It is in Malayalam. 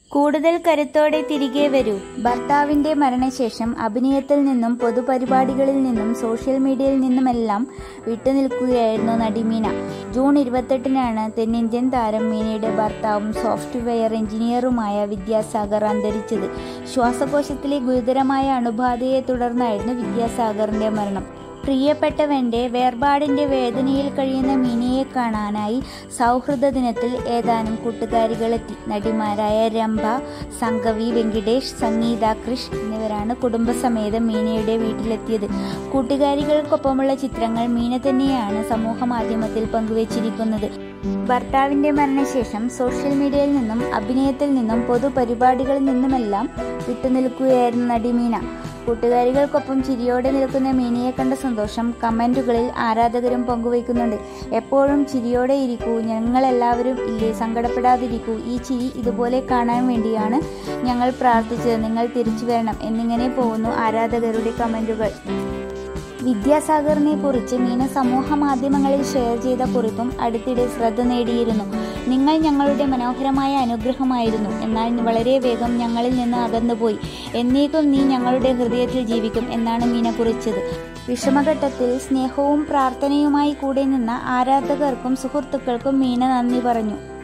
കൂടുതൽ കരുത്തോടെ തിരികെ വരൂ ഭർത്താവിന്റെ മരണശേഷം അഭിനയത്തിൽ നിന്നും പൊതുപരിപാടികളിൽ നിന്നും സോഷ്യൽ മീഡിയയിൽ നിന്നുമെല്ലാം വിട്ടുനിൽക്കുകയായിരുന്നു നടി മീന ജൂൺ ഇരുപത്തെട്ടിനാണ് തെന്നിന്ത്യൻ താരം മീനയുടെ ഭർത്താവും സോഫ്റ്റ്വെയർ എഞ്ചിനീയറുമായ വിദ്യാസാഗർ അന്തരിച്ചത് ശ്വാസകോശത്തിലെ ഗുരുതരമായ അണുബാധയെ തുടർന്നായിരുന്നു വിദ്യാസാഗറിന്റെ മരണം പ്രിയപ്പെട്ടവന്റെ വേർപാടിന്റെ വേദനയിൽ കഴിയുന്ന മീനയെ കാണാനായി സൗഹൃദ ദിനത്തിൽ ഏതാനും കൂട്ടുകാരികളെത്തി നടിമാരായ രംഭ സംഗവി വെങ്കിടേഷ് സംഗീത കൃഷ് എന്നിവരാണ് കുടുംബസമേതം മീനയുടെ വീട്ടിലെത്തിയത് കൂട്ടുകാരികൾക്കൊപ്പമുള്ള ചിത്രങ്ങൾ മീന തന്നെയാണ് സമൂഹ മാധ്യമത്തിൽ പങ്കുവച്ചിരിക്കുന്നത് ഭർത്താവിന്റെ മരണശേഷം സോഷ്യൽ മീഡിയയിൽ നിന്നും അഭിനയത്തിൽ നിന്നും പൊതുപരിപാടികളിൽ നിന്നുമെല്ലാം വിട്ടുനിൽക്കുകയായിരുന്നു നടി മീന കൂട്ടുകാരികൾക്കൊപ്പം ചിരിയോടെ നിൽക്കുന്ന മീനയെ കണ്ട സന്തോഷം കമന്റുകളിൽ ആരാധകരും പങ്കുവയ്ക്കുന്നുണ്ട് എപ്പോഴും ചിരിയോടെ ഇരിക്കൂ ഞങ്ങളെല്ലാവരും ഇല്ലേ സങ്കടപ്പെടാതിരിക്കൂ ഈ ചിരി ഇതുപോലെ കാണാൻ വേണ്ടിയാണ് ഞങ്ങൾ പ്രാർത്ഥിച്ചത് നിങ്ങൾ തിരിച്ചു വരണം എന്നിങ്ങനെ പോകുന്നു ആരാധകരുടെ കമന്റുകൾ വിദ്യാസാഗറിനെ കുറിച്ച് മീന സമൂഹ മാധ്യമങ്ങളിൽ ഷെയർ ചെയ്ത കുറിപ്പും അടുത്തിടെ ശ്രദ്ധ നേടിയിരുന്നു നിങ്ങൾ ഞങ്ങളുടെ മനോഹരമായ അനുഗ്രഹമായിരുന്നു എന്നാൽ വളരെ വേഗം ഞങ്ങളിൽ നിന്ന് അകന്നുപോയി എന്നേക്കും നീ ഞങ്ങളുടെ ഹൃദയത്തിൽ ജീവിക്കും എന്നാണ് മീന കുറിച്ചത് വിഷമഘട്ടത്തിൽ സ്നേഹവും പ്രാർത്ഥനയുമായി കൂടെ നിന്ന ആരാധകർക്കും സുഹൃത്തുക്കൾക്കും മീന നന്ദി പറഞ്ഞു